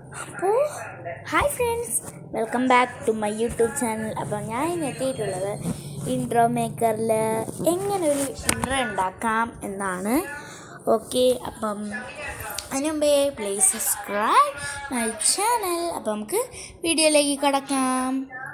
അപ്പോൾ hi friends welcome back to my YouTube channel അപ്പോൾ ഞാൻ ഇന്ന് എത്തിയിട്ടുള്ളത് ഇൻട്രോ മേക്കറിൽ എങ്ങനെ ഒരു ഇൻട്രോ ഉണ്ടാക്കാം എന്നാണ് ഓക്കെ അപ്പം അതിന് മുമ്പേ പ്ലീസ് സബ്സ്ക്രൈബ് മൈ ചാനൽ അപ്പോൾ നമുക്ക് വീഡിയോയിലേക്ക് കിടക്കാം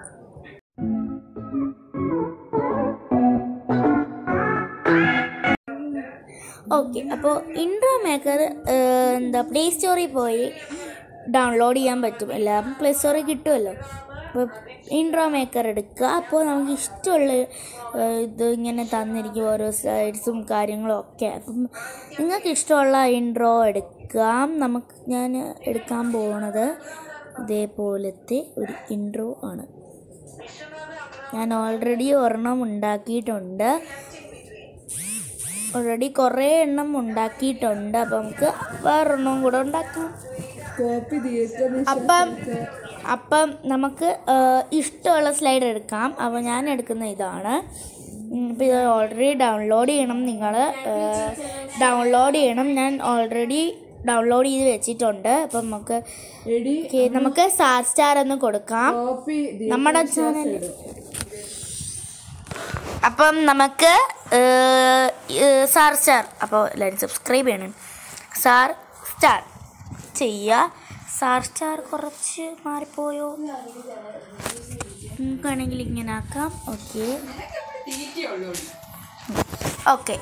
ഓക്കെ അപ്പോൾ ഇൻട്രോ മേക്കർ എന്താ പ്ലേ സ്റ്റോറിൽ പോയി ഡൗൺലോഡ് ചെയ്യാൻ പറ്റും എല്ലാം പ്ലേ സ്റ്റോറിൽ കിട്ടുമല്ലോ അപ്പോൾ ഇൻട്രോ മേക്കർ എടുക്കുക അപ്പോൾ നമുക്ക് ഇഷ്ടമുള്ള ഏഹ്, ഇത് ഇങ്ങനെ തന്നിരിക്കും ഓരോ സ്ലൈഡ്സും കാര്യങ്ങളും ഒക്കെ അപ്പം നിങ്ങൾക്ക് ഇഷ്ടമുള്ള ഇൻട്രോ എടുക്കാം നമുക്ക് ഞാൻ എടുക്കാൻ പോകുന്നത് ഇതേപോലത്തെ ഒരു ഇൻട്രോ ആണ് ഞാൻ ഓൾറെഡി ഒരെണ്ണം ഉണ്ടാക്കിയിട്ടുണ്ട് ഓൾറെഡി കുറേ എണ്ണം ഉണ്ടാക്കിയിട്ടുണ്ട് അപ്പം നമുക്ക് വേറൊരെണ്ണം കൂടെ ഉണ്ടാക്കാം കോപ്പി തീർക്കുന്ന അപ്പം അപ്പം നമുക്ക് ആ, ഇഷ്ടമുള്ള സ്ലൈഡ് എടുക്കാം അപ്പോൾ ഞാൻ എടുക്കുന്ന ഇതാണ് ഇപ്പം ഇത് ഓൾറെഡി ഡൗൺലോഡ് ചെയ്യണം നിങ്ങൾ ഡൗൺലോഡ് ചെയ്യണം ഞാൻ ഓൾറെഡി ഡൗൺലോഡ് ചെയ്ത് വെച്ചിട്ടുണ്ട് അപ്പം നമുക്ക് എടി ഓക്കേ, നമുക്ക് സ്റ്റാർ സ്റ്റാർ എന്ന് കൊടുക്കാം കോപ്പി നമ്മുടെ ചാനൽ അപ്പം നമുക്ക് സാർ സ്റ്റാർ അപ്പോൾ എല്ലാവരും സബ്സ്ക്രൈബ് ചെയ്യണം സാർ സ്റ്റാർ ചെയ്യുക സാർ സ്റ്റാർ കുറച്ച് മാറിപ്പോയോ നമുക്കാണെങ്കിൽ ഇങ്ങനെ ആക്കാം ഓക്കെ ഓക്കെ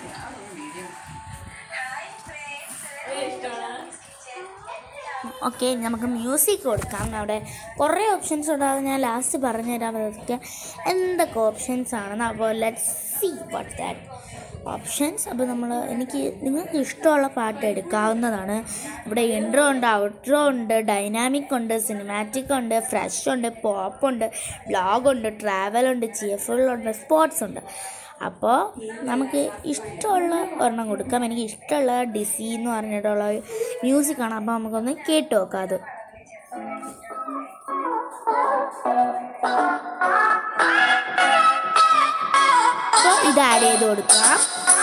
ഓക്കെ നമുക്ക് മ്യൂസിക് കൊടുക്കാം അവിടെ കുറേ ഓപ്ഷൻസ് ഉണ്ട് അത് ഞാൻ ലാസ്റ്റ് പറഞ്ഞുതരാം അതൊക്കെ എന്തൊക്കെ ഓപ്ഷൻസ് ആണെന്ന് അപ്പോൾ let see what that options അപ്പോൾ നമ്മൾ എനിക്ക് നിങ്ങൾക്ക് ഇഷ്ടമുള്ള പാട്ട് എടുക്കാവുന്നതാണ് ഇവിടെ ഇൻട്രോ ഉണ്ട് ഔട്ട്രോ ഉണ്ട് ഡൈനാമിക് ഉണ്ട് സിനിമാറ്റിക് ഉണ്ട് ഫ്രഷ് ഉണ്ട് പോപ്പ് ഉണ്ട് ബ്ലോഗ് ഉണ്ട് ട്രാവൽ ഉണ്ട് ജി എഫ് ഉണ്ട് സ്പോർട്സ് ഉണ്ട് അപ്പോൾ നമുക്ക് ഇഷ്ടമുള്ള ഒരെണ്ണം കൊടുക്കാം എനിക്ക് ഇഷ്ടമുള്ള ഡിസി എന്ന് പറഞ്ഞിട്ടുള്ള മ്യൂസിക്കാണ് അപ്പോൾ നമുക്കൊന്ന് കേട്ട് നോക്കാം അത് അപ്പോൾ ഇത് ആഡ് ചെയ്ത് കൊടുക്കാം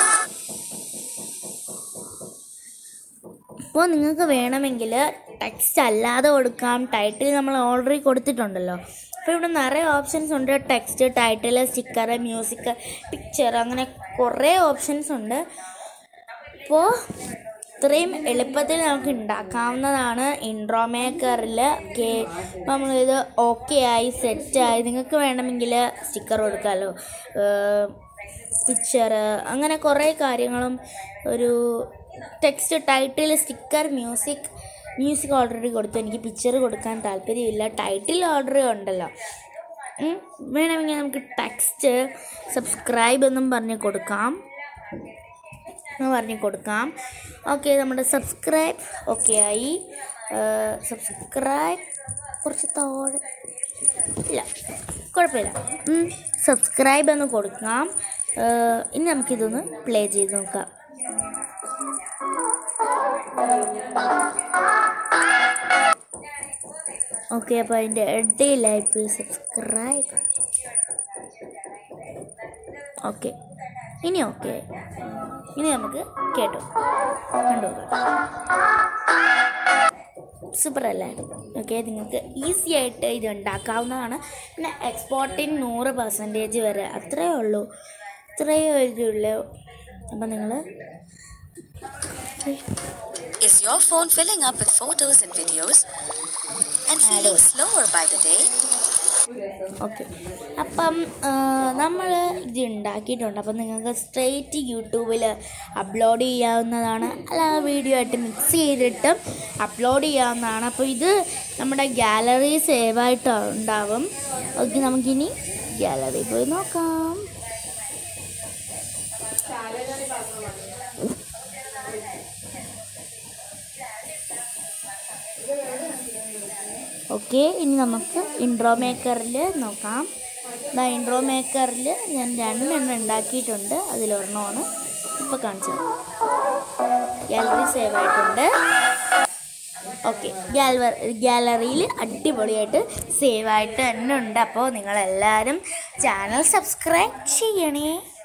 അപ്പോൾ നിങ്ങൾക്ക് വേണമെങ്കിൽ ടെക്സ്റ്റ് അല്ലാതെ കൊടുക്കാം ടൈറ്റിൽ നമ്മൾ ഓൾറെഡി കൊടുത്തിട്ടുണ്ടല്ലോ അപ്പോൾ ഇവിടെ നിറയെ ഓപ്ഷൻസ് ഉണ്ട് text title sticker music picture അങ്ങനെ കുറേ ഓപ്ഷൻസ് ഉണ്ട് അപ്പോൾ ഇത്രയും എളുപ്പത്തിൽ നമുക്ക് ഉണ്ടാക്കാവുന്നതാണ് ഇൻട്രോ മേക്കറിൽ ഓക്കെ അപ്പോൾ നമ്മളിത് ഓക്കെ ആയി സെറ്റായി നിങ്ങൾക്ക് വേണമെങ്കിൽ സ്റ്റിക്കർ കൊടുക്കാമല്ലോ പിക്ചർ അങ്ങനെ കുറേ കാര്യങ്ങളും ഒരു text title sticker music music already കൊടുത്തു എനിക്ക് പിക്ചർ കൊടുക്കാൻ താല്പര്യമില്ല ടൈറ്റിൽ ഓൾറെഡി ഉണ്ടല്ലോ ഉം, വേണമെങ്കിൽ നമുക്ക് ടെക്സ്റ്റ് സബ്സ്ക്രൈബ് എന്നും പറഞ്ഞ് കൊടുക്കാം എന്ന് പറഞ്ഞ് കൊടുക്കാം ഓക്കെ നമ്മുടെ സബ്സ്ക്രൈബ് ഓക്കെ ആയി സബ്സ്ക്രൈബ് കുറച്ച് താഴെ ഇല്ല കുഴപ്പമില്ല സബ്സ്ക്രൈബ് എന്ന് കൊടുക്കാം ഏഹ്, ഇനി നമുക്കിതൊന്ന് പ്ലേ ചെയ്ത് നോക്കാം ഓക്കെ അപ്പോൾ അതിൻ്റെ ഇടയിലായി സബ്സ്ക്രൈബ് ഓക്കെ ഇനി ഓക്കെ ഇനി നമുക്ക് കേട്ടോ കണ്ടു സൂപ്പർ അല്ലേ ഓക്കെ നിങ്ങൾക്ക് ഈസി ആയിട്ട് ഇത് ഉണ്ടാക്കാവുന്നതാണ് പിന്നെ എക്സ്പോർട്ടിങ് നൂറ് പെർസെൻറ്റേജ് വരെ അത്രയേ ഉള്ളൂ ഇത്രയേ ഇതുള്ളൂ അപ്പം നിങ്ങൾ Is your phone filling up with photos and videos and feeling slower by the day? Okay അപ്പം നമ്മൾ ഇത് ഉണ്ടാക്കിയിട്ടുണ്ട് അപ്പം നിങ്ങൾക്ക് സ്ട്രെയിറ്റ് യൂട്യൂബിൽ അപ്ലോഡ് ചെയ്യാവുന്നതാണ് അല്ല വീഡിയോ ആയിട്ട് മിക്സ് ചെയ്തിട്ട് അപ്ലോഡ് ചെയ്യാവുന്നതാണ് അപ്പോൾ ഇത് നമ്മുടെ ഗാലറി സേവ് ആയിട്ട് ഉണ്ടാവും ഓക്കെ നമുക്കിനി ഗാലറി പോയി നോക്കാം ഓക്കെ ഇനി നമുക്ക് ഇൻട്രോ മേക്കറിൽ നോക്കാം ദാ ഇൻട്രോ മേക്കറിൽ ഞാൻ രണ്ടെണ്ണം ഉണ്ടാക്കിയിട്ടുണ്ട് അതിലൊരെണ്ണമാണ് ഇപ്പോൾ കാണിച്ചത് ഗാലറി സേവ് ആയിട്ടുണ്ട് ഓക്കെ ഗാലർ ഗാലറിയിൽ അടിപൊളിയായിട്ട് സേവ് ആയിട്ട് തന്നെ ഉണ്ട് അപ്പോൾ നിങ്ങളെല്ലാവരും ചാനൽ സബ്സ്ക്രൈബ് ചെയ്യണേ